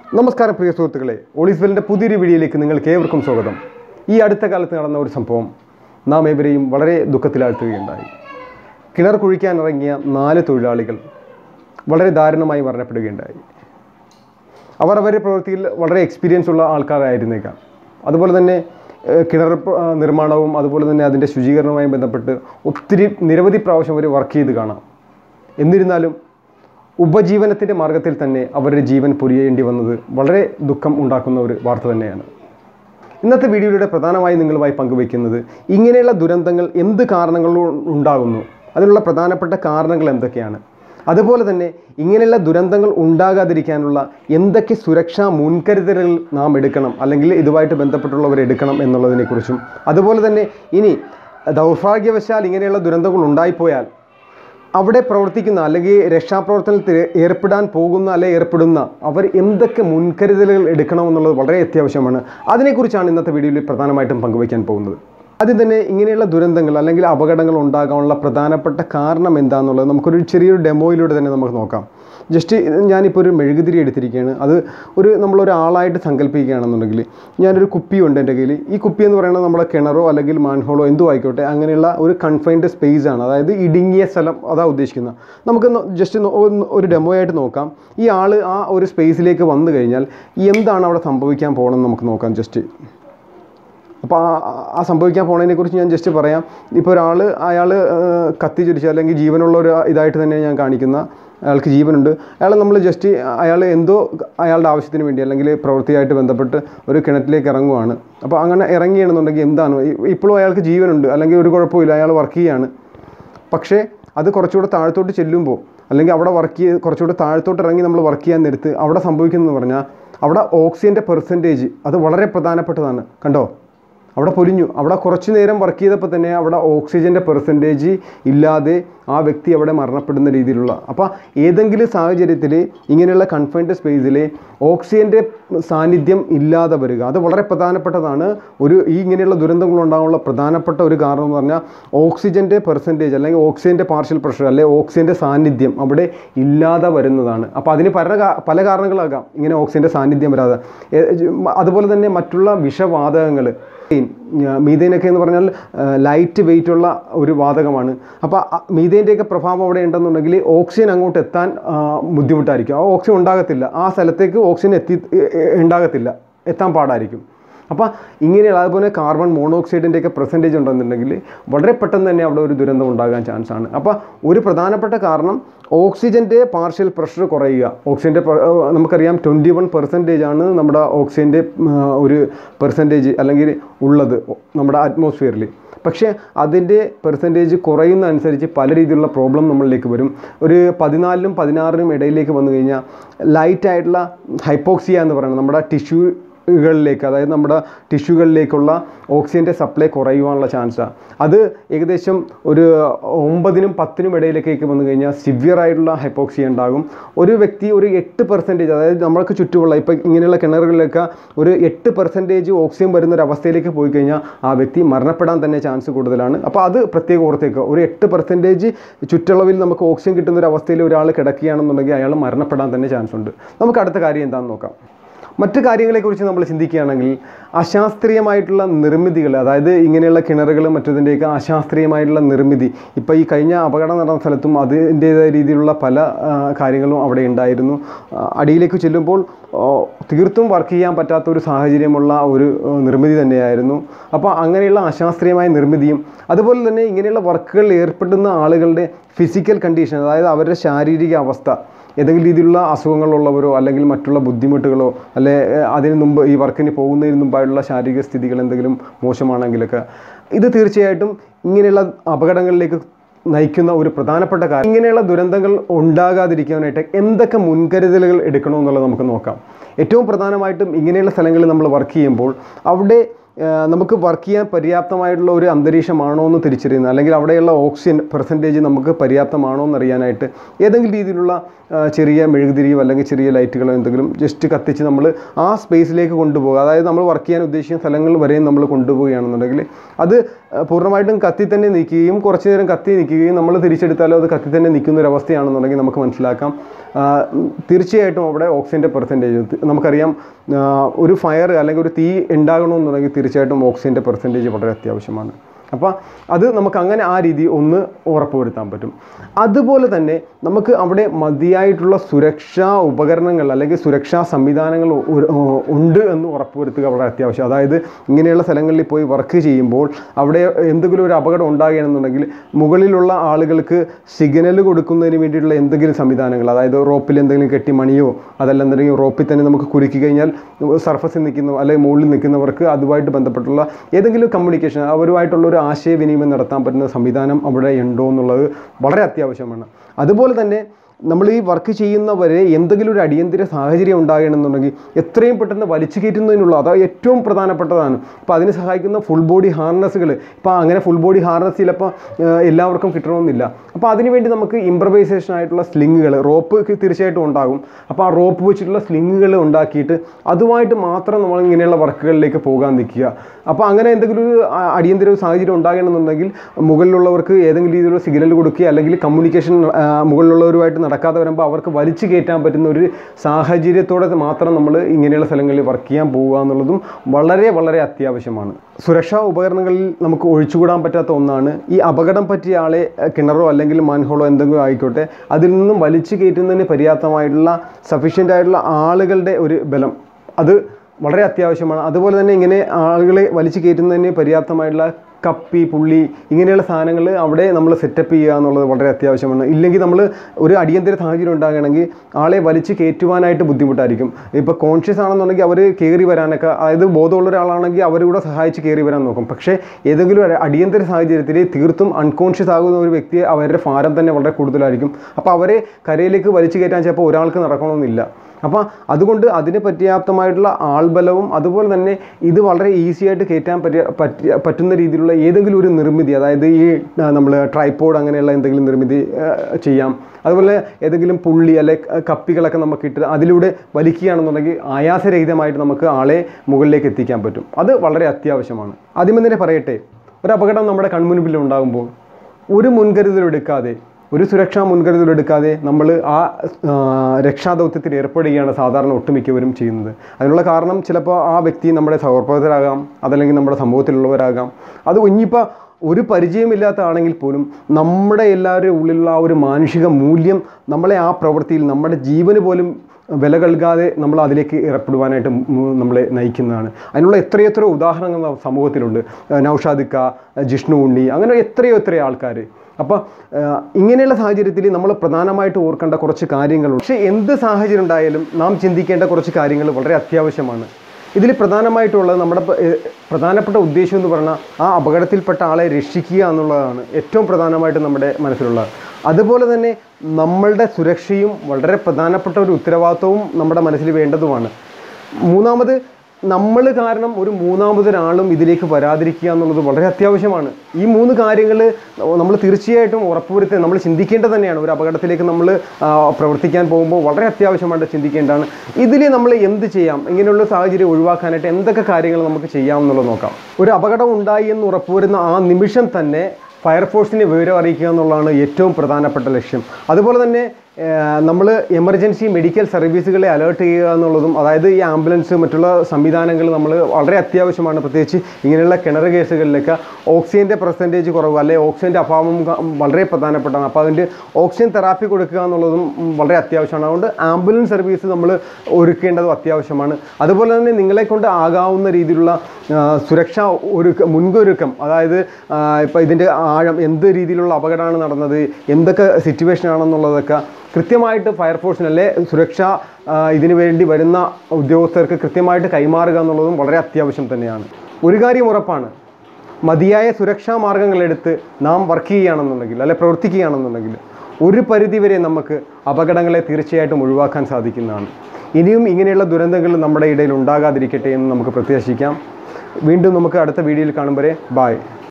നമസ്കാരം പ്രിയ സുഹൃത്തുക്കളെ ഒളിസ്വലിൻ്റെ പുതിയൊരു വീഡിയോയിലേക്ക് നിങ്ങൾക്ക് ഏവർക്കും സ്വാഗതം ഈ അടുത്ത കാലത്ത് നടന്ന ഒരു സംഭവം നാം ഏവരെയും വളരെ ദുഃഖത്തിലാഴ്ത്തുകയുണ്ടായി കിണർ കുഴിക്കാനിറങ്ങിയ നാല് തൊഴിലാളികൾ വളരെ ദാരുണമായി മരണപ്പെടുകയുണ്ടായി അവർ അവരുടെ പ്രവൃത്തിയിൽ വളരെ എക്സ്പീരിയൻസ് ഉള്ള ആൾക്കാരായിരുന്നേക്കാം അതുപോലെ തന്നെ ഏഹ്, കിണർ പ്ര- ആ, നിർമ്മാണവും അതുപോലെ തന്നെ അതിൻ്റെ ശുചീകരണവുമായി ബന്ധപ്പെട്ട് ഒത്തിരി നിരവധി പ്രാവശ്യം അവർ വർക്ക് ചെയ്ത് കാണാം എന്നിരുന്നാലും ഉപജീവനത്തിൻ്റെ മാർഗത്തിൽ തന്നെ അവരുടെ ജീവൻ പൊരിയേണ്ടി വന്നത് വളരെ ദുഃഖം ഉണ്ടാക്കുന്ന ഒരു വാർത്ത തന്നെയാണ് ഇന്നത്തെ വീഡിയോയിലൂടെ പ്രധാനമായും നിങ്ങളുമായി പങ്കുവയ്ക്കുന്നത് ഇങ്ങനെയുള്ള ദുരന്തങ്ങൾ എന്ത് കാരണങ്ങൾ ഉണ്ടാകുന്നു അതിനുള്ള പ്രധാനപ്പെട്ട കാരണങ്ങൾ എന്തൊക്കെയാണ് അതുപോലെ തന്നെ ഇങ്ങനെയുള്ള ദുരന്തങ്ങൾ ഉണ്ടാകാതിരിക്കാനുള്ള എന്തൊക്കെ സുരക്ഷാ മുൻകരുതലുകൾ നാം എടുക്കണം അല്ലെങ്കിൽ ഇതുമായിട്ട് ബന്ധപ്പെട്ടുള്ളവർ എടുക്കണം എന്നുള്ളതിനെക്കുറിച്ചും അതുപോലെ തന്നെ ഇനി ദൗർഭാഗ്യവശാൽ ഇങ്ങനെയുള്ള ദുരന്തങ്ങൾ ഉണ്ടായിപ്പോയാൽ അവിടെ പ്രവർത്തിക്കുന്ന അല്ലെങ്കിൽ രക്ഷാപ്രവർത്തനത്തിൽ ഏർപ്പെടാൻ പോകുന്ന അല്ലെ ഏർപ്പെടുന്ന അവർ എന്തൊക്കെ മുൻകരുതലുകൾ എടുക്കണമെന്നുള്ളത് വളരെ അത്യാവശ്യമാണ് അതിനെക്കുറിച്ചാണ് ഇന്നത്തെ വീഡിയോയിൽ പ്രധാനമായിട്ടും പങ്കുവയ്ക്കാൻ പോകുന്നത് ആദ്യം തന്നെ ഇങ്ങനെയുള്ള ദുരന്തങ്ങൾ അല്ലെങ്കിൽ അപകടങ്ങൾ ഉണ്ടാകാനുള്ള പ്രധാനപ്പെട്ട കാരണം എന്താണെന്നുള്ളത് നമുക്കൊരു ചെറിയൊരു ഡെമോയിലൂടെ തന്നെ നമുക്ക് നോക്കാം ജസ്റ്റ് ഞാനിപ്പോൾ ഒരു മെഴുകുതിരി എടുത്തിരിക്കുകയാണ് അത് ഒരു നമ്മളൊരാളായിട്ട് സങ്കല്പിക്കുകയാണെന്നുണ്ടെങ്കിൽ ഞാനൊരു കുപ്പിയുണ്ട് എൻ്റെ കയ്യിൽ ഈ കുപ്പി എന്ന് പറയുന്നത് നമ്മുടെ കിണറോ അല്ലെങ്കിൽ മാൻഹോളോ എന്തോ ആയിക്കോട്ടെ അങ്ങനെയുള്ള ഒരു കൺഫൈൻഡ് സ്പേസ് ആണ് അതായത് ഇടുങ്ങിയ സ്ഥലം അതാ ഉദ്ദേശിക്കുന്നത് നമുക്ക് ജസ്റ്റ് ഒരു ഡെമോ ആയിട്ട് നോക്കാം ഈ ആൾ ആ ഒരു സ്പേസിലേക്ക് വന്നു കഴിഞ്ഞാൽ എന്താണ് അവിടെ സംഭവിക്കാൻ പോകണമെന്ന് നമുക്ക് നോക്കാം ജസ്റ്റ് അപ്പോൾ ആ ആ സംഭവിക്കാൻ പോണതിനെക്കുറിച്ച് ഞാൻ ജസ്റ്റ് പറയാം ഇപ്പോൾ ഒരാൾ അയാൾ കത്തി ചുരിച്ച് അല്ലെങ്കിൽ ജീവനുള്ള ഒരു ഇതായിട്ട് തന്നെ ഞാൻ കാണിക്കുന്ന അയാൾക്ക് ജീവനുണ്ട് അയാൾ നമ്മൾ ജസ്റ്റ് അയാൾ എന്തോ അയാളുടെ ആവശ്യത്തിന് വേണ്ടി അല്ലെങ്കിൽ പ്രവൃത്തിയായിട്ട് ബന്ധപ്പെട്ട് ഒരു കിണറ്റിലേക്ക് ഇറങ്ങുവാണ് അപ്പോൾ അങ്ങനെ ഇറങ്ങിയാണെന്നുണ്ടെങ്കിൽ എന്താണ് ഇ- ഇപ്പോഴും അയാൾക്ക് ജീവനുണ്ട് അല്ലെങ്കിൽ ഒരു കുഴപ്പമില്ല അയാൾ വർക്ക് ചെയ്യാണ് പക്ഷേ അത് കുറച്ചുകൂടെ താഴത്തോട്ട് ചെല്ലുമ്പോൾ അല്ലെങ്കിൽ അവിടെ വർക്ക് ചെയ്ത് കുറച്ചുകൂടെ താഴത്തോട്ട് ഇറങ്ങി നമ്മൾ വർക്ക് ചെയ്യാൻ നേരത്ത് അവിടെ സംഭവിക്കുന്നതെന്ന് പറഞ്ഞാൽ അവിടെ ഓക്സിജൻ്റെ പെർസെൻറ്റേജ് അത് വളരെ പ്രധാനപ്പെട്ടതാണ് കണ്ടോ അവിടെ പൊലിഞ്ഞു അവിടെ കുറച്ച് നേരം വർക്ക് ചെയ്തപ്പോൾ തന്നെ അവിടെ ഓക്സിജൻ്റെ പെർസെൻറ്റേജ് ഇല്ലാതെ ആ വ്യക്തി അവിടെ മരണപ്പെടുന്ന രീതിയിലുള്ള അപ്പോൾ ഏതെങ്കിലും സാഹചര്യത്തിൽ ഇങ്ങനെയുള്ള കൺഫൈൻഡ് സ്പേസിൽ ഓക്സിജൻ്റെ സാന്നിധ്യം ഇല്ലാതെ വരിക അത് വളരെ പ്രധാനപ്പെട്ടതാണ് ഒരു ഈ ഇങ്ങനെയുള്ള ദുരന്തങ്ങൾ ഉണ്ടാകാനുള്ള പ്രധാനപ്പെട്ട ഒരു കാരണം എന്ന് പറഞ്ഞാൽ ഓക്സിജൻ്റെ പെർസെൻറ്റേജ് അല്ലെങ്കിൽ ഓക്സിജൻ്റെ പാർഷ്യൽ പ്രഷർ അല്ലെങ്കിൽ ഓക്സിജൻ്റെ സാന്നിധ്യം അവിടെ ഇല്ലാതെ വരുന്നതാണ് അപ്പോൾ അതിന് പല കാ- പല കാരണങ്ങളാകാം ഇങ്ങനെ ഓക്സിജൻ്റെ സാന്നിധ്യം വരാതെ ഏ- അതുപോലെ തന്നെ മറ്റുള്ള വിഷവാതകങ്ങൾ മീതേനൊക്കെ എന്ന് പറഞ്ഞാൽ ലൈറ്റ് വെയിറ്റ് ഉള്ള ഒരു വാതകമാണ് അപ്പോൾ മീതേൻ്റെയൊക്കെ പ്രഭാവം അവിടെ ഉണ്ടെന്നുണ്ടെങ്കിൽ ഓക്സിജൻ അങ്ങോട്ട് എത്താൻ ആ, ബുദ്ധിമുട്ടായിരിക്കും ആ ഓക്സിജൻ ഉണ്ടാകത്തില്ല ആ സ്ഥലത്തേക്ക് ഓക്സിജൻ എത്തി എ- എ- ഉണ്ടാകത്തില്ല എത്താൻ പാടായിരിക്കും അപ്പോൾ ഇങ്ങനെയുള്ള അതുപോലെ കാർബൺ മോണോക്സൈഡിൻ്റെയൊക്കെ പെർസെൻറ്റേജ് ഉണ്ടെന്നുണ്ടെങ്കിൽ വളരെ പെട്ടെന്ന് തന്നെ അവിടെ ഒരു ദുരന്തം ഉണ്ടാകാൻ ചാൻസ് ആണ് അപ്പോൾ ഒരു പ്രധാനപ്പെട്ട കാരണം ഓക്സിജൻ്റെ പാർഷ്യൽ പ്രഷർ കുറയുക ഓക്സിജൻ്റെ നമുക്കറിയാം ട്വൻറ്റി വൺ പെർസെൻറ്റേജ് ആണ് നമ്മുടെ ഓക്സിജൻ്റെ ഒരു പെർസെൻറ്റേജ് അല്ലെങ്കിൽ ഉള്ളത് നമ്മുടെ അറ്റ്മോസ്ഫിയറിൽ പക്ഷേ അതിൻ്റെ പെർസെൻറ്റേജ് കുറയുന്ന അനുസരിച്ച് പല രീതിയിലുള്ള പ്രോബ്ലം നമ്മളിലേക്ക് വരും ഒരു പതിനാലിനും പതിനാറിനും ഇടയിലേക്ക് വന്നു കഴിഞ്ഞാൽ ലൈറ്റ് ആയിട്ടുള്ള ഹൈപ്പോക്സിയ എന്ന് പറയുന്നത് നമ്മുടെ ടിഷ്യൂ കളിലേക്ക് അതായത് നമ്മുടെ ടിഷ്യൂകളിലേക്കുള്ള ഓക്സിജൻ്റെ സപ്ലൈ കുറയുവാനുള്ള ചാൻസാണ് അത് ഏകദേശം ഒരു ഒമ്പതിനും പത്തിനും ഇടയിലേക്കൊക്കെ വന്നു കഴിഞ്ഞാൽ സിവിയർ ആയിട്ടുള്ള ഹൈപ്പോക്സിയ ഉണ്ടാകും ഒരു വ്യക്തി ഒരു എട്ട് പെർസെൻറ്റേജ് അതായത് നമ്മൾക്ക് ചുറ്റുമുള്ള ഇപ്പോൾ ഇങ്ങനെയുള്ള കിണറുകളിലൊക്കെ ഒരു എട്ട് പെർസെൻറ്റേജ് ഓക്സിജൻ വരുന്ന ഒരു അവസ്ഥയിലേക്ക് പോയി കഴിഞ്ഞാൽ ആ വ്യക്തി മരണപ്പെടാൻ തന്നെ ചാൻസ് കൂടുതലാണ് അപ്പോൾ അത് പ്രത്യേകം ഓർത്തേക്കുക ഒരു എട്ട് പെർസെൻറ്റേജ് ചുറ്റളവിൽ നമുക്ക് ഓക്സിജൻ കിട്ടുന്ന ഒരു അവസ്ഥയിൽ ഒരാൾ കിടക്കുകയാണെന്നുണ്ടെങ്കിൽ അയാൾ മരണപ്പെടാൻ തന്നെ ചാൻസ് ഉണ്ട് നമുക്ക് അടുത്ത കാര്യം എന്താണെന്ന് നോക്കാം മറ്റു കാര്യങ്ങളെക്കുറിച്ച് നമ്മൾ ചിന്തിക്കുകയാണെങ്കിൽ അശാസ്ത്രീയമായിട്ടുള്ള നിർമ്മിതികൾ അതായത് ഇങ്ങനെയുള്ള കിണറുകളും മറ്റതിൻ്റെയൊക്കെ അശാസ്ത്രീയമായിട്ടുള്ള നിർമ്മിതി ഇപ്പോൾ ഈ കഴിഞ്ഞ അപകടം നടന്ന സ്ഥലത്തും അതിൻ്റേതായ രീതിയിലുള്ള പല ആ, കാര്യങ്ങളും അവിടെ ഉണ്ടായിരുന്നു ആ, അടിയിലേക്ക് ചെല്ലുമ്പോൾ ആ, തീർത്തും വർക്ക് ചെയ്യാൻ പറ്റാത്ത ഒരു സാഹചര്യമുള്ള ഒരു ആ, നിർമ്മിതി തന്നെയായിരുന്നു അപ്പോൾ അങ്ങനെയുള്ള അശാസ്ത്രീയമായ നിർമ്മിതിയും അതുപോലെ തന്നെ ഇങ്ങനെയുള്ള വർക്കുകളിൽ ഏർപ്പെടുന്ന ആളുകളുടെ ഫിസിക്കൽ കണ്ടീഷൻ അതായത് അവരുടെ ശാരീരിക അവസ്ഥ ഏതെങ്കിലും രീതിയിലുള്ള അസുഖങ്ങളുള്ളവരോ അല്ലെങ്കിൽ മറ്റുള്ള ബുദ്ധിമുട്ടുകളോ അല്ലെ ഏഹ്, അതിന് മുമ്പ് ഈ വർക്കിന് പോകുന്നതിന് മുമ്പായുള്ള ശാരീരിക സ്ഥിതികൾ എന്തെങ്കിലും മോശമാണെങ്കിലൊക്കെ ഇത് തീർച്ചയായിട്ടും ഇങ്ങനെയുള്ള അപകടങ്ങളിലേക്ക് നയിക്കുന്ന ഒരു പ്രധാനപ്പെട്ട കാര്യം ഇങ്ങനെയുള്ള ദുരന്തങ്ങൾ ഉണ്ടാകാതിരിക്കാനായിട്ട് എന്തൊക്കെ മുൻകരുതലുകൾ എടുക്കണമെന്നുള്ളത് നമുക്ക് നോക്കാം ഏറ്റവും പ്രധാനമായിട്ടും ഇങ്ങനെയുള്ള സ്ഥലങ്ങളിൽ നമ്മൾ വർക്ക് ചെയ്യുമ്പോൾ അവിടെ ആ, നമുക്ക് വർക്ക് ചെയ്യാൻ പര്യാപ്തമായിട്ടുള്ള ഒരു അന്തരീക്ഷമാണോ എന്ന് തിരിച്ചറിയുന്നത് അല്ലെങ്കിൽ അവിടെയുള്ള ഓക്സിജൻ പെർസെൻറ്റേജ് നമുക്ക് പര്യാപ്തമാണോ എന്ന് അറിയാനായിട്ട് ഏതെങ്കിലും രീതിയിലുള്ള ആ, ചെറിയ മെഴുകുതിരിയോ അല്ലെങ്കിൽ ചെറിയ ലൈറ്റുകളോ എന്തെങ്കിലും ജസ്റ്റ് കത്തിച്ച് നമ്മൾ ആ സ്പേസിലേക്ക് കൊണ്ടുപോകുക അതായത് നമ്മൾ വർക്ക് ചെയ്യാൻ ഉദ്ദേശിക്കുന്ന സ്ഥലങ്ങൾ വരെയും നമ്മൾ കൊണ്ടുപോവുകയാണെന്നുണ്ടെങ്കിൽ അത് ആ, പൂർണ്ണമായിട്ടും കത്തി തന്നെ നിൽക്കുകയും കുറച്ച് നേരം കത്തി നിൽക്കുകയും നമ്മൾ തിരിച്ചെടുത്താലും അത് കത്തി തന്നെ നിൽക്കുന്ന ഒരു അവസ്ഥയാണെന്നുണ്ടെങ്കിൽ നമുക്ക് മനസ്സിലാക്കാം ആ, ഉം, തീർച്ചയായിട്ടും അവിടെ ഓക്സിജൻ്റെ പെർസെൻറ്റേജ് നമുക്കറിയാം ആ, ഒരു ഫയർ അല്ലെങ്കിൽ ഒരു തീ ഉണ്ടാകണമെന്നുണ്ടെങ്കിൽ തീർച്ചയായിട്ടും ഓക്സിജൻ്റെ പെർസെൻറ്റേജ് വളരെ അത്യാവശ്യമാണ് അപ്പോൾ അത് നമുക്ക് അങ്ങനെ ആ രീതി ഒന്ന് ഉറപ്പുവരുത്താൻ പറ്റും അതുപോലെ തന്നെ നമുക്ക് അവിടെ മതിയായിട്ടുള്ള സുരക്ഷാ ഉപകരണങ്ങൾ അല്ലെങ്കിൽ സുരക്ഷാ സംവിധാനങ്ങൾ ഒരു- ഉണ്ട് എന്ന് ഉറപ്പുവരുത്തുക വളരെ അത്യാവശ്യം അതായത് ഇങ്ങനെയുള്ള സ്ഥലങ്ങളിൽ പോയി വർക്ക് ചെയ്യുമ്പോൾ അവിടെ എന്തെങ്കിലും ഒരു അപകടം ഉണ്ടാകുകയാണെന്നുണ്ടെങ്കിൽ മുകളിലുള്ള ആളുകൾക്ക് സിഗ്നൽ കൊടുക്കുന്നതിന് വേണ്ടിയിട്ടുള്ള എന്തെങ്കിലും സംവിധാനങ്ങൾ അതായത് റോപ്പിൽ എന്തെങ്കിലും കെട്ടി മണിയോ അതല്ലെന്നുണ്ടെങ്കിൽ റോപ്പിൽ തന്നെ നമുക്ക് കുരുക്കി കഴിഞ്ഞാൽ സർഫസിൽ നിൽക്കുന്ന അല്ലെങ്കിൽ മുകളിൽ നിൽക്കുന്നവർക്ക് അതുമായിട്ട് ബന്ധപ്പെട്ടുള്ള ഏതെങ്കിലും കമ്മ്യൂണിക്കേഷൻ അവരുമായിട്ടുള്ള ഒരു ആശയവിനിമയം നടത്താൻ പറ്റുന്ന സംവിധാനം അവിടെ ഉണ്ടോ എന്നുള്ളത് വളരെ അത്യാവശ്യമാണ് അതുപോലെ തന്നെ നമ്മൾ ഈ വർക്ക് ചെയ്യുന്നവരെ എന്തെങ്കിലും ഒരു അടിയന്തര സാഹചര്യം ഉണ്ടാകണമെന്നുണ്ടെങ്കിൽ എത്രയും പെട്ടെന്ന് വലിച്ചു കയറ്റുന്നതിനുള്ള അത് ഏറ്റവും പ്രധാനപ്പെട്ടതാണ് ഇപ്പോൾ അതിന് സഹായിക്കുന്ന ഫുൾ ബോഡി ഹാർനസുകൾ ഇപ്പോൾ അങ്ങനെ ഫുൾ ബോഡി ഹാർനസ് ചിലപ്പോൾ ഏഹ്, എല്ലാവർക്കും കിട്ടണമെന്നില്ല അപ്പോൾ അതിനുവേണ്ടി നമുക്ക് ഇംപ്രവൈസേഷൻ ആയിട്ടുള്ള സ്ലിങ്ങുകൾ റോപ്പ് തീർച്ചയായിട്ടും ഉണ്ടാകും അപ്പോൾ ആ റോപ്പ് വെച്ചിട്ടുള്ള സ്ലിങ്ങുകൾ ഉണ്ടാക്കിയിട്ട് അതുമായിട്ട് മാത്രം നമ്മൾ ഇങ്ങനെയുള്ള വർക്കുകളിലേക്ക് പോകാൻ നിൽക്കുക അപ്പോൾ അങ്ങനെ എന്തെങ്കിലും ഒരു ആ- അടിയന്തര ഒരു സാഹചര്യം ഉണ്ടാകണമെന്നുണ്ടെങ്കിൽ മുകളിലുള്ളവർക്ക് ഏതെങ്കിലും രീതിയിലുള്ള സിഗ്നൽ കൊടുക്കുക അല്ലെങ്കിൽ കമ്മ്യൂണിക്കേഷൻ മുകളിലുള്ളവരുമായിട്ട് നടക്കാതെ വരുമ്പോൾ അവർക്ക് വലിച്ചു കയറ്റാൻ പറ്റുന്ന ഒരു സാഹചര്യത്തോടെ മാത്രം നമ്മൾ ഇങ്ങനെയുള്ള സ്ഥലങ്ങളിൽ വർക്ക് ചെയ്യാൻ പോവുക എന്നുള്ളതും വളരെ വളരെ അത്യാവശ്യമാണ് സുരക്ഷാ ഉപകരണങ്ങളിൽ നമുക്ക് ഒഴിച്ചുകൂടാൻ പറ്റാത്ത ഒന്നാണ് ഈ അപകടം പറ്റിയ ആളെ അഹ്, കിണറോ അല്ലെങ്കിൽ മാൻഹോളോ എന്തെങ്കിലും ആയിക്കോട്ടെ അതിൽ നിന്നും വലിച്ചു കയറ്റുന്നതിന് പര്യാപ്തമായിട്ടുള്ള സഫീഷ്യൻ്റ് ആയിട്ടുള്ള ആളുകളുടെ ഒരു ബലം അത് വളരെ അത്യാവശ്യമാണ് അതുപോലെ തന്നെ ഇങ്ങനെ ആളുകളെ വലിച്ചു കയറ്റുന്നതിന് പര്യാപ്തമായിട്ടുള്ള കപ്പി പുള്ളി ഇങ്ങനെയുള്ള സാധനങ്ങൾ അവിടെ നമ്മൾ സെറ്റപ്പ് ചെയ്യുക എന്നുള്ളത് വളരെ അത്യാവശ്യമാണ് ഇല്ലെങ്കിൽ നമ്മൾ ഒരു അടിയന്തര സാഹചര്യം ഉണ്ടാകണമെങ്കിൽ ആളെ വലിച്ച് കയറ്റുവാനായിട്ട് ബുദ്ധിമുട്ടായിരിക്കും ഇപ്പോൾ കോൺഷ്യസ് ആണെന്നുണ്ടെങ്കിൽ അവർ കയറി വരാനൊക്കെ അതായത് ബോധമുള്ള ഒരാളാണെങ്കിൽ അവരുടെ സഹായിച്ച് കയറി വരാൻ നോക്കും പക്ഷേ ഏതെങ്കിലും ഒരു അടിയന്തര സാഹചര്യത്തിൽ തീർത്തും അൺകോൺഷ്യസ് ആകുന്ന ഒരു വ്യക്തിയെ അവരുടെ ഭാരം തന്നെ വളരെ കൂടുതലായിരിക്കും അപ്പോൾ അവരെ കരയിലേക്ക് വലിച്ചു കയറ്റാൻ ചിലപ്പോൾ ഒരാൾക്ക് നടക്കണമെന്നില്ല അപ്പോൾ അതുകൊണ്ട് അതിന് പര്യാപ്തമായിട്ടുള്ള ആൾബലവും അതുപോലെ തന്നെ ഇത് വളരെ ഈസി ആയിട്ട് കയറ്റാൻ പറ്റിയ പറ്റിയ പറ്റുന്ന രീതിയിലുള്ള ഏതെങ്കിലും ഒരു നിർമ്മിതി അതായത് ഈ നമ്മൾ ട്രൈപ്പോഡ് അങ്ങനെയുള്ള എന്തെങ്കിലും നിർമ്മിതി ആ, ചെയ്യാം അതുപോലെ ഏതെങ്കിലും പുള്ളി അല്ലെ ക- കപ്പികളൊക്കെ നമുക്ക് ഇട്ട് അതിലൂടെ വലിക്കുകയാണെന്നുണ്ടെങ്കിൽ ആയാസരഹിതമായിട്ട് നമുക്ക് ആളെ മുകളിലേക്ക് എത്തിക്കാൻ പറ്റും അത് വളരെ അത്യാവശ്യമാണ് ആദ്യമേ തന്നെ പറയട്ടെ ഒരു അപകടം നമ്മുടെ കൺമുൻപിൽ ഉണ്ടാകുമ്പോൾ ഒരു മുൻകരുതലും എടുക്കാതെ ഒരു സുരക്ഷാ മുൻകരുതലും എടുക്കാതെ നമ്മൾ ആ ആ, രക്ഷാദൗത്യത്തിൽ ഏർപ്പെടുകയാണ് സാധാരണ ഒട്ടുമിക്കവരും ചെയ്യുന്നത് അതിനുള്ള കാരണം ചിലപ്പോൾ ആ വ്യക്തി നമ്മുടെ സഹപ്രവർത്തകരാകാം അതല്ലെങ്കിൽ നമ്മുടെ സമൂഹത്തിലുള്ളവരാകാം അത് ഇനിയിപ്പോൾ ഒരു പരിചയമില്ലാത്ത ആണെങ്കിൽ പോലും നമ്മുടെ എല്ലാവരുടെയും ഉള്ളിലുള്ള ആ ഒരു മാനുഷിക മൂല്യം നമ്മളെ ആ പ്രവൃത്തിയിൽ നമ്മുടെ ജീവന് പോലും വില നൽകാതെ നമ്മൾ അതിലേക്ക് ഏർപ്പെടുവാനായിട്ട് മു- നമ്മളെ നയിക്കുന്നതാണ് അതിനുള്ള എത്രയെത്ര ഉദാഹരണങ്ങൾ ന- സമൂഹത്തിലുണ്ട് ഏഹ് നൗഷാദിക്ക ജിഷ്ണു ഉണ്ണി അങ്ങനെ എത്രയോ എത്രയോ ആൾക്കാർ അപ്പോൾ ഇങ്ങനെയുള്ള സാഹചര്യത്തിൽ നമ്മൾ പ്രധാനമായിട്ട് ഓർക്കേണ്ട കുറച്ച് കാര്യങ്ങളുണ്ട് പക്ഷേ എന്ത് സാഹചര്യം ഉണ്ടായാലും നാം ചിന്തിക്കേണ്ട കുറച്ച് കാര്യങ്ങൾ വളരെ അത്യാവശ്യമാണ് ഇതിൽ പ്രധാനമായിട്ടുള്ളത് നമ്മുടെ പ- ഏഹ് പ്രധാനപ്പെട്ട ഉദ്ദേശം എന്ന് പറഞ്ഞാൽ ആ അപകടത്തിൽപ്പെട്ട ആളെ രക്ഷിക്കുക എന്നുള്ളതാണ് ഏറ്റവും പ്രധാനമായിട്ട് നമ്മുടെ മനസ്സിലുള്ളത് അതുപോലെ തന്നെ നമ്മളുടെ സുരക്ഷയും വളരെ പ്രധാനപ്പെട്ട ഒരു ഉത്തരവാദിത്വവും നമ്മുടെ മനസ്സിൽ വേണ്ടതുമാണ് മൂന്നാമത് നമ്മൾ കാരണം ഒരു മൂന്നാമതൊരാളും ഇതിലേക്ക് വരാതിരിക്കുക എന്നുള്ളത് വളരെ അത്യാവശ്യമാണ് ഈ മൂന്ന് കാര്യങ്ങൾ നമ്മൾ തീർച്ചയായിട്ടും ഉറപ്പുവരുത്തി നമ്മൾ ചിന്തിക്കേണ്ടത് തന്നെയാണ് ഒരു അപകടത്തിലേക്ക് നമ്മൾ ആ, പ്രവർത്തിക്കാൻ പോകുമ്പോൾ വളരെ അത്യാവശ്യമായിട്ട് ചിന്തിക്കേണ്ടതാണ് ഇതിൽ നമ്മൾ എന്ത് ചെയ്യാം ഇങ്ങനെയുള്ള സാഹചര്യം ഒഴിവാക്കാനായിട്ട് എന്തൊക്കെ കാര്യങ്ങൾ നമുക്ക് ചെയ്യാം എന്നുള്ളത് നോക്കാം ഒരു അപകടം ഉണ്ടായി എന്ന് ഉറപ്പുവരുന്ന ആ നിമിഷം തന്നെ ഫയർഫോഴ്സിനെ വിവരം അറിയിക്കുക എന്നുള്ളതാണ് ഏറ്റവും പ്രധാനപ്പെട്ട ലക്ഷ്യം അതുപോലെ തന്നെ നമ്മൾ എമർജൻസി മെഡിക്കൽ സർവീസുകളെ അലേർട്ട് ചെയ്യുക എന്നുള്ളതും അതായത് ഈ ആംബുലൻസ് മറ്റുള്ള സംവിധാനങ്ങൾ നമ്മൾ വളരെ അത്യാവശ്യമാണ് പ്രത്യേകിച്ച് ഇങ്ങനെയുള്ള കിണർ കേസുകളിലൊക്കെ ഓക്സിജൻ്റെ പെർസെൻറ്റേജ് കുറവ് അല്ലെങ്കിൽ ഓക്സിജൻ്റെ അഭാവം ക- വളരെ പ്രധാനപ്പെട്ടതാണ് അപ്പോൾ അതിൻ്റെ ഓക്സിജൻ തെറാപ്പി കൊടുക്കുക എന്നുള്ളതും ഉം, വളരെ അത്യാവശ്യമാണ് അതുകൊണ്ട് ആംബുലൻസ് സർവീസ് നമ്മൾ ഒരുക്കേണ്ടതും അത്യാവശ്യമാണ് അതുപോലെ തന്നെ നിങ്ങളെ കൊണ്ട് ആകാവുന്ന രീതിയിലുള്ള ആ, സുരക്ഷാ ഒരുക്ക മുൻകൊരുക്കം അതായത് ഇപ്പോൾ ഇതിൻ്റെ ആഴം എന്ത് രീതിയിലുള്ള അപകടമാണ് നടന്നത് എന്തൊക്കെ സിറ്റുവേഷൻ ആണെന്നുള്ളതൊക്കെ കൃത്യമായിട്ട് ഫയർഫോഴ്സിന് അല്ലെ സുരക്ഷാ ആ, ഇതിനു വേണ്ടി വരുന്ന ഉദ്യോഗസ്ഥർക്ക് കൃത്യമായിട്ട് കൈമാറുക എന്നുള്ളതും വളരെ അത്യാവശ്യം തന്നെയാണ് ഒരു കാര്യം ഉറപ്പാണ് മതിയായ സുരക്ഷാ മാർഗങ്ങളെടുത്ത് നാം വർക്ക് ചെയ്യുകയാണെന്നുണ്ടെങ്കിൽ അല്ലെ പ്രവർത്തിക്കുകയാണെന്നുണ്ടെങ്കിൽ ഒരു പരിധിവരെ നമുക്ക് അപകടങ്ങളെ തീർച്ചയായിട്ടും ഒഴിവാക്കാൻ സാധിക്കുന്നതാണ് ഇനിയും ഇങ്ങനെയുള്ള ദുരന്തങ്ങൾ നമ്മുടെ ഇടയിൽ ഉണ്ടാകാതിരിക്കട്ടെ എന്ന് നമുക്ക് പ്രത്യാശിക്കാം വീണ്ടും നമുക്ക് അടുത്ത വീഡിയോയിൽ കാണും വരെ ബായ്